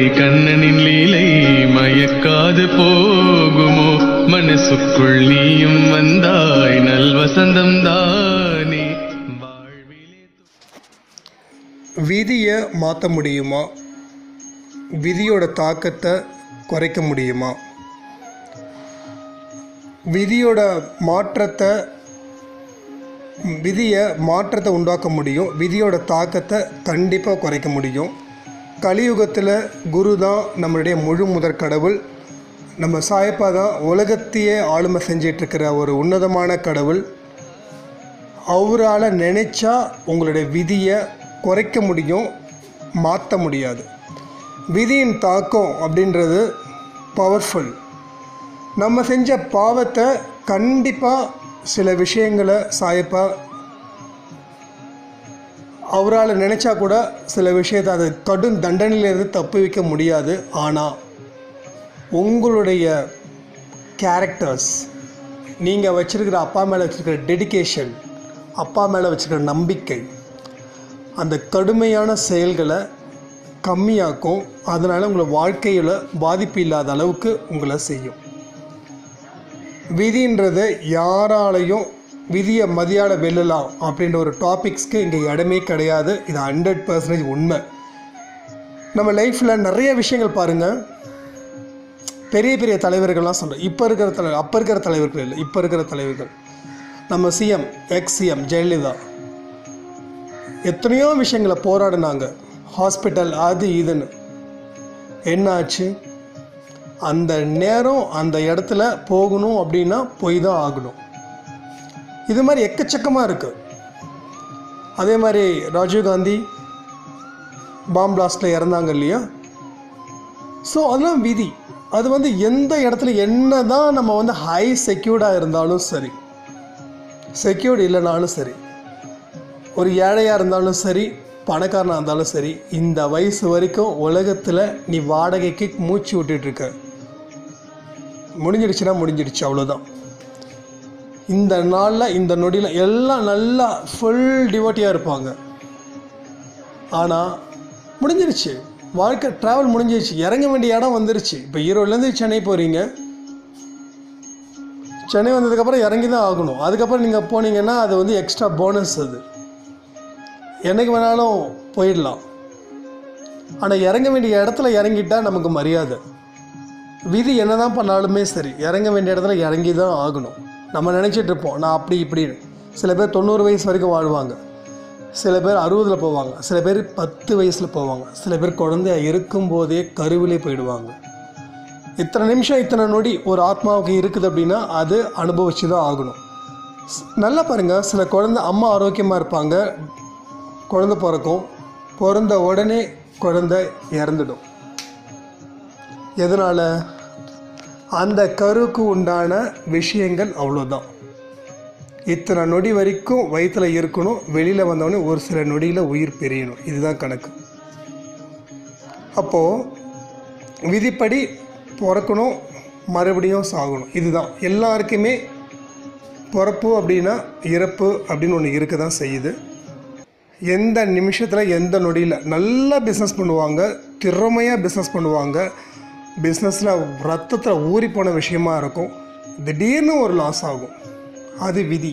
கண்ணனின் லீலை மயக்காது போகுமோ மனசுக்குள் நீயும் வந்தாய் நல்வசந்தம் தானே வாழ்விலே விதியை மாற்ற முடியுமா விதியோட தாக்கத்தை குறைக்க முடியுமா விதியோட மாற்றத்தை விதியை மாற்றத்தை உண்டாக்க முடியும் விதியோட தாக்கத்தை கண்டிப்பாக குறைக்க முடியும் கலியுகத்தில் குரு தான் நம்மளுடைய முழு முதற் கடவுள் நம்ம சாயப்பா தான் உலகத்தையே ஆளுமை செஞ்சிட்ருக்கிற ஒரு உன்னதமான கடவுள் அவரால் நினச்சா உங்களுடைய விதியை குறைக்க முடியும் மாற்ற முடியாது விதியின் தாக்கம் அப்படின்றது பவர்ஃபுல் நம்ம செஞ்ச பாவத்தை கண்டிப்பாக சில விஷயங்களை சாயப்பா அவரால் நினச்சா கூட சில விஷயத்தை அது கடும் தண்டனையிலிருந்து தப்பு வைக்க முடியாது ஆனால் உங்களுடைய கேரக்டர்ஸ் நீங்கள் வச்சுருக்கிற அப்பா மேலே வச்சுருக்கிற டெடிகேஷன் அப்பா மேலே வச்சுருக்கிற நம்பிக்கை அந்த கடுமையான செயல்களை கம்மியாக்கும் அதனால் உங்களை வாழ்க்கையில் பாதிப்பு இல்லாத அளவுக்கு உங்களை செய்யும் விதின்றது யாராலையும் விதியை மதியாட வெல்லலாம் அப்படின்ற ஒரு டாபிக்ஸ்க்கு இங்கே இடமே கிடையாது இது ஹண்ட்ரட் பர்சன்டேஜ் உண்மை நம்ம லைஃப்பில் நிறைய விஷயங்கள் பாருங்கள் பெரிய பெரிய தலைவர்கள்லாம் சொல்கிறோம் இப்போ இருக்கிற தலைவர் அப்போ இருக்கிற தலைவர்கள் இல்லை இப்போ இருக்கிற தலைவர்கள் நம்ம சிஎம் எக்ஸ் சிஎம் ஜெயலலிதா எத்தனையோ விஷயங்களை போராடினாங்க ஹாஸ்பிட்டல் அது இதுன்னு என்ன ஆச்சு அந்த நேரம் அந்த இடத்துல போகணும் அப்படின்னா போய் தான் ஆகணும் இது மாதிரி எக்கச்சக்கமாக இருக்குது அதே மாதிரி ராஜீவ்காந்தி பாம் பிளாஸ்டில் இறந்தாங்க இல்லையா ஸோ அதெல்லாம் விதி அது வந்து எந்த இடத்துல என்ன தான் நம்ம வந்து ஹை செக்யூர்டாக இருந்தாலும் சரி செக்யூர்டு இல்லைனாலும் சரி ஒரு ஏழையாக இருந்தாலும் சரி பணக்காரனாக இருந்தாலும் சரி இந்த வயசு வரைக்கும் உலகத்தில் நீ வாடகைக்கு மூச்சு விட்டுட்டு இருக்க முடிஞ்சிடுச்சுன்னா முடிஞ்சிடுச்சு அவ்வளோதான் இந்த நாளில் இந்த நொடியில் எல்லாம் நல்லா ஃபுல் டிவோட்டியாக இருப்பாங்க ஆனால் முடிஞ்சிருச்சு வாழ்க்கை ட்ராவல் முடிஞ்சிருச்சு இறங்க வேண்டிய இடம் வந்துருச்சு இப்போ ஈரோட்லேருந்து சென்னை போகிறீங்க சென்னை வந்ததுக்கப்புறம் இறங்கி தான் ஆகணும் அதுக்கப்புறம் நீங்கள் போனீங்கன்னா அது வந்து எக்ஸ்ட்ரா போனஸ் அது என்னைக்கு வேணாலும் போயிடலாம் ஆனால் இறங்க வேண்டிய இடத்துல இறங்கிட்டா நமக்கு மரியாதை விதி என்ன தான் பண்ணாலுமே சரி இறங்க வேண்டிய இடத்துல இறங்கி தான் ஆகணும் நம்ம நினச்சிட்டு இருப்போம் நான் அப்படி இப்படின்னு சில பேர் தொண்ணூறு வயசு வரைக்கும் வாழ்வாங்க சில பேர் அறுபதில் போவாங்க சில பேர் பத்து வயசில் போவாங்க சில பேர் குழந்தையா இருக்கும்போதே கருவிலே போயிடுவாங்க இத்தனை நிமிஷம் இத்தனை நொடி ஒரு ஆத்மாவுக்கு இருக்குது அப்படின்னா அது அனுபவிச்சு தான் ஆகணும் ஸ்- நல்லா பாருங்கள் சில குழந்தை அம்மா ஆரோக்கியமாக இருப்பாங்க குழந்தை பிறக்கும் பிறந்த உடனே குழந்தை இறந்துடும் எதனால் அந்த கருவுக்கு உண்டான விஷயங்கள் அவ்வளோதான் இத்தனை நொடி வரைக்கும் வயிற்றில் இருக்கணும் வெளியில் வந்தவொடனே ஒரு சில நொடியில் உயிர் பிரியணும் இதுதான் கணக்கு அப்போது விதிப்படி பிறக்கணும் மறுபடியும் சாகணும் இதுதான் எல்லாருக்குமே பிறப்பு அப்படின்னா இறப்பு அப்படின்னு ஒன்று இருக்க தான் செய்யுது எந்த நிமிஷத்தில் எந்த நொடியில் நல்லா பிஸ்னஸ் பண்ணுவாங்க திறமையாக பிஸ்னஸ் பண்ணுவாங்க பிஸ்னஸில் ரத்தத்தில் ஊறி போன விஷயமா இருக்கும் திடீர்னு ஒரு லாஸ் ஆகும் அது விதி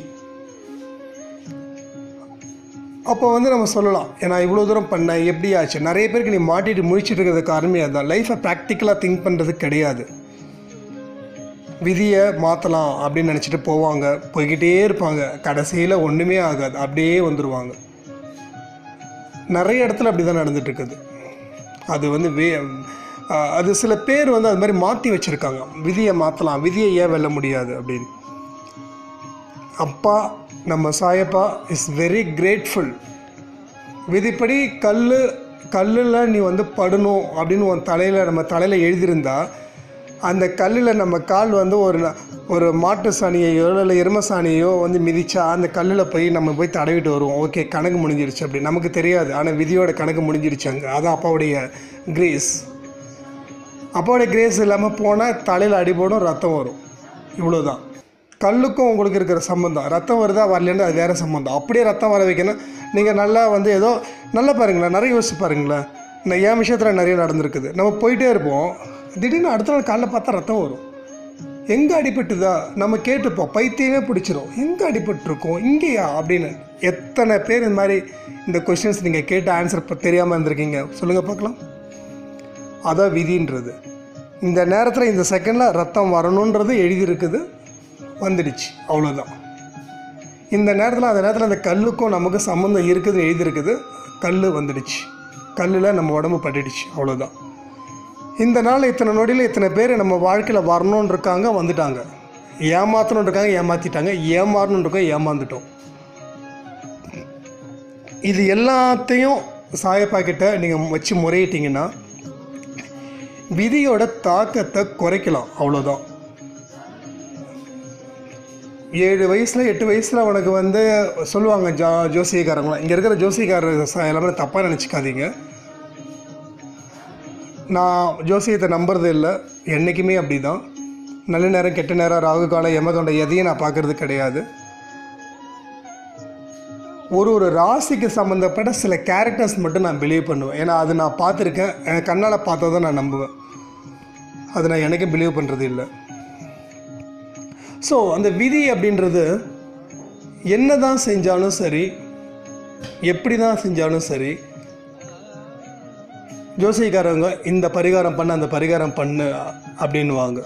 அப்போ வந்து நம்ம சொல்லலாம் ஏன்னா இவ்வளோ தூரம் பண்ணேன் எப்படி ஆச்சு நிறைய பேருக்கு நீ மாட்டிட்டு முழிச்சிட்டு இருக்கிறது காரணமே அதுதான் லைஃப்பை ப்ராக்டிக்கலாக திங்க் பண்ணுறது கிடையாது விதியை மாற்றலாம் அப்படின்னு நினச்சிட்டு போவாங்க போய்கிட்டே இருப்பாங்க கடைசியில் ஒன்றுமே ஆகாது அப்படியே வந்துடுவாங்க நிறைய இடத்துல அப்படி தான் நடந்துட்டுருக்குது அது வந்து வே ஆஹ் அது சில பேர் வந்து அது மாதிரி மாற்றி வச்சுருக்காங்க விதியை மாற்றலாம் விதியை ஏன் வெல்ல முடியாது அப்படின்னு அப்பா நம்ம சாயப்பா இஸ் வெரி கிரேட்ஃபுல் விதிப்படி கல் கல்லில் நீ வந்து படணும் அப்படின்னு உன் தலையில் நம்ம தலையில் எழுதியிருந்தா அந்த கல்லில் நம்ம கால் வந்து ஒரு ந- ஒரு மாட்டு சாணியையோ இல்லை எரும சாணியையோ வந்து மிதிச்சா அந்த கல்லில் போய் நம்ம போய் தடவிட்டு வருவோம் ஓகே கணக்கு முடிஞ்சிருச்சு அப்படி நமக்கு தெரியாது ஆனால் விதியோட கணக்கு முடிஞ்சிருச்சு அங்கே அதான் அப்பாவுடைய கிரேஸ் அப்பாவுடைய கிரேஸ் இல்லாமல் போனால் தலையில் அடிபடும் ரத்தம் வரும் இவ்வளோதான் கல்லுக்கும் உங்களுக்கு இருக்கிற சம்மந்தம் ரத்தம் வருதா வரலன்னு அது வேறு சம்மந்தம் அப்படியே ரத்தம் வர வைக்கணும் நீங்கள் நல்லா வந்து ஏதோ நல்லா பாருங்களேன் நிறைய யோசிச்சு பாருங்களேன் நான் என் விஷயத்தில் நிறைய நடந்திருக்குது நம்ம போயிட்டே இருப்போம் திடீர்னு அடுத்த நாள் காலைல பார்த்தா ரத்தம் வரும் எங்கே அடிபட்டுதா நம்ம கேட்டுப்போம் பைத்தியமே பிடிச்சிரும் எங்கே அடிபட்டிருக்கோம் இங்கேயா அப்படின்னு எத்தனை பேர் இந்த மாதிரி இந்த கொஷின்ஸ் நீங்கள் கேட்ட ஆன்சர் இப்போ தெரியாமல் இருந்திருக்கீங்க சொல்லுங்கள் பார்க்கலாம் அதான் விதின்றது இந்த நேரத்தில் இந்த செகண்டில் ரத்தம் வரணுன்றது எழுதியிருக்குது வந்துடுச்சு அவ்வளோதான் இந்த நேரத்தில் அந்த நேரத்தில் அந்த கல்லுக்கும் நமக்கு சம்மந்தம் இருக்குது எழுதியிருக்குது கல் வந்துடுச்சு கல்லில் நம்ம உடம்பு பட்டுடுச்சு அவ்வளோதான் இந்த நாள் இத்தனை நொடியில் இத்தனை பேர் நம்ம வாழ்க்கையில் வரணும்னு இருக்காங்க வந்துட்டாங்க ஏமாற்றணும்னு இருக்காங்க ஏமாற்றிட்டாங்க ஏமாறணும்னு இருக்கோம் ஏமாந்துட்டோம் இது எல்லாத்தையும் சாயப்பா கிட்ட நீங்கள் வச்சு முறையிட்டீங்கன்னா விதியோட தாக்கத்தை குறைக்கலாம் அவ்வளோதான் ஏழு வயசில் எட்டு வயசில் உனக்கு வந்து சொல்லுவாங்க ஜா ஜோசியக்காரங்களாம் இங்கே இருக்கிற ஜோசியக்காரர் ச- எல்லாமே தப்பாக நினச்சிக்காதீங்க நான் ஜோசியத்தை நம்புறது இல்லை என்றைக்குமே அப்படி தான் நல்ல நேரம் கெட்ட நேரம் ராகு காலம் யமதொண்டை எதையும் நான் பார்க்கறது கிடையாது ஒரு ஒரு ராசிக்கு சம்மந்தப்பட்ட சில கேரக்டர்ஸ் மட்டும் நான் பிலீவ் பண்ணுவேன் ஏன்னா அது நான் பார்த்துருக்கேன் என் கண்ணால் பார்த்ததை நான் நம்புவேன் அது நான் எனக்கே பிலீவ் பண்ணுறது இல்லை ஸோ அந்த விதி அப்படின்றது என்ன தான் செஞ்சாலும் சரி எப்படி தான் செஞ்சாலும் சரி ஜோசியக்காரங்க இந்த பரிகாரம் பண்ண அந்த பரிகாரம் பண்ணு அப்படின்னுவாங்க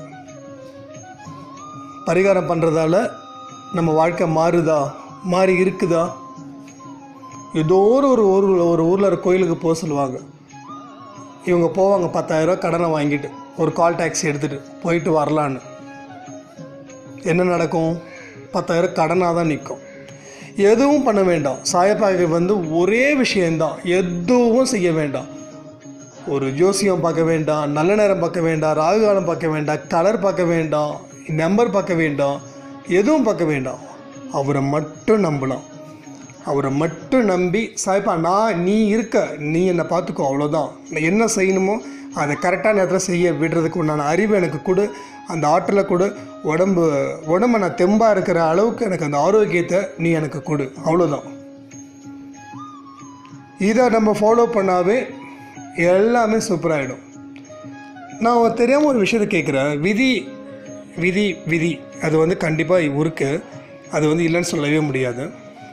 பரிகாரம் பண்ணுறதால நம்ம வாழ்க்கை மாறுதா மாறி இருக்குதா ஏதோ ஒரு ஒரு ஊர் ஒரு ஊரில் ஒரு கோயிலுக்கு போக சொல்லுவாங்க இவங்க போவாங்க பத்தாயிரரூவா கடனை வாங்கிட்டு ஒரு கால் டாக்ஸி எடுத்துகிட்டு போயிட்டு வரலான்னு என்ன நடக்கும் பத்தாயிரம் கடனாக தான் நிற்கும் எதுவும் பண்ண வேண்டாம் சாயப்பாகை வந்து ஒரே விஷயந்தான் எதுவும் செய்ய வேண்டாம் ஒரு ஜோசியம் பார்க்க வேண்டாம் நல்ல நேரம் பார்க்க வேண்டாம் ராகுகாலம் பார்க்க வேண்டாம் கலர் பார்க்க வேண்டாம் நம்பர் பார்க்க வேண்டாம் எதுவும் பார்க்க வேண்டாம் அவரை மட்டும் நம்பலாம் அவரை மட்டும் நம்பி சாய்ப்பா நான் நீ இருக்க நீ என்னை பார்த்துக்கோ அவ்வளோதான் நான் என்ன செய்யணுமோ அதை கரெக்டான நேரத்தில் செய்ய விடுறதுக்கு உண்டான அறிவு எனக்கு கொடு அந்த ஆற்றலை கொடு உடம்பு உடம்பை நான் தெம்பாக இருக்கிற அளவுக்கு எனக்கு அந்த ஆரோக்கியத்தை நீ எனக்கு கொடு அவ்வளோதான் இதை நம்ம ஃபாலோ பண்ணாவே எல்லாமே சூப்பராகிடும் நான் தெரியாமல் ஒரு விஷயத்தை கேட்குறேன் விதி விதி விதி அது வந்து கண்டிப்பாக இருக்கு அது வந்து இல்லைன்னு சொல்லவே முடியாது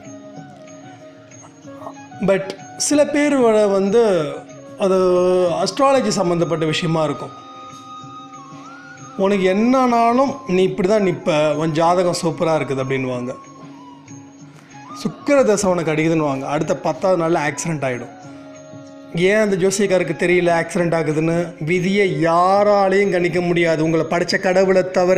பட் சில பேர் வந்து அது அஸ்ட்ராலஜி சம்மந்தப்பட்ட விஷயமா இருக்கும் உனக்கு என்னன்னாலும் நீ இப்படி தான் நிற்ப உன் ஜாதகம் சூப்பராக இருக்குது அப்படின்வாங்க சுக்கிர தசை உனக்கு அடிக்குதுன்னுவாங்க அடுத்த பத்தாவது நாளில் ஆக்சிடென்ட் ஆகிடும் ஏன் அந்த ஜோசியக்காருக்கு தெரியல ஆக்சிடென்ட் ஆகுதுன்னு விதியை யாராலையும் கணிக்க முடியாது உங்களை படித்த கடவுளை தவிர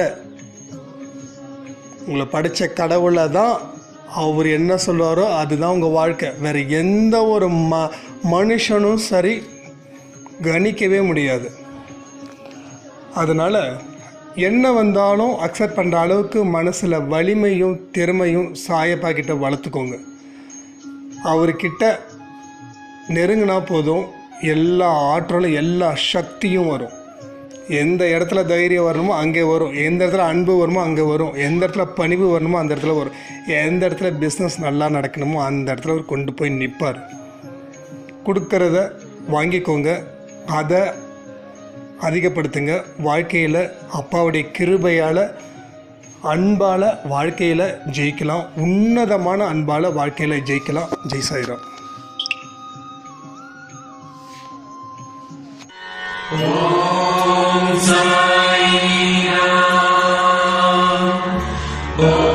உங்களை படித்த கடவுளை தான் அவர் என்ன சொல்லுவாரோ அதுதான் உங்கள் வாழ்க்கை வேறு எந்த ஒரு ம மனுஷனும் சரி கணிக்கவே முடியாது அதனால் என்ன வந்தாலும் அக்செப்ட் பண்ணுற அளவுக்கு மனசில் வலிமையும் திறமையும் சாயப்பாக்கிட்ட வளர்த்துக்கோங்க அவர்கிட்ட நெருங்கினா போதும் எல்லா ஆற்றலும் எல்லா சக்தியும் வரும் எந்த இடத்துல தைரியம் வரணுமோ அங்கே வரும் எந்த இடத்துல அன்பு வருமோ அங்கே வரும் எந்த இடத்துல பணிவு வரணுமோ அந்த இடத்துல வரும் எந்த இடத்துல பிஸ்னஸ் நல்லா நடக்கணுமோ அந்த இடத்துல அவர் கொண்டு போய் நிற்பார் கொடுக்கறத வாங்கிக்கோங்க அதை அதிகப்படுத்துங்க வாழ்க்கையில் அப்பாவுடைய கிருபையால் அன்பால் வாழ்க்கையில் ஜெயிக்கலாம் உன்னதமான அன்பால் வாழ்க்கையில் ஜெயிக்கலாம் ஜெய் சாய்ராம் Om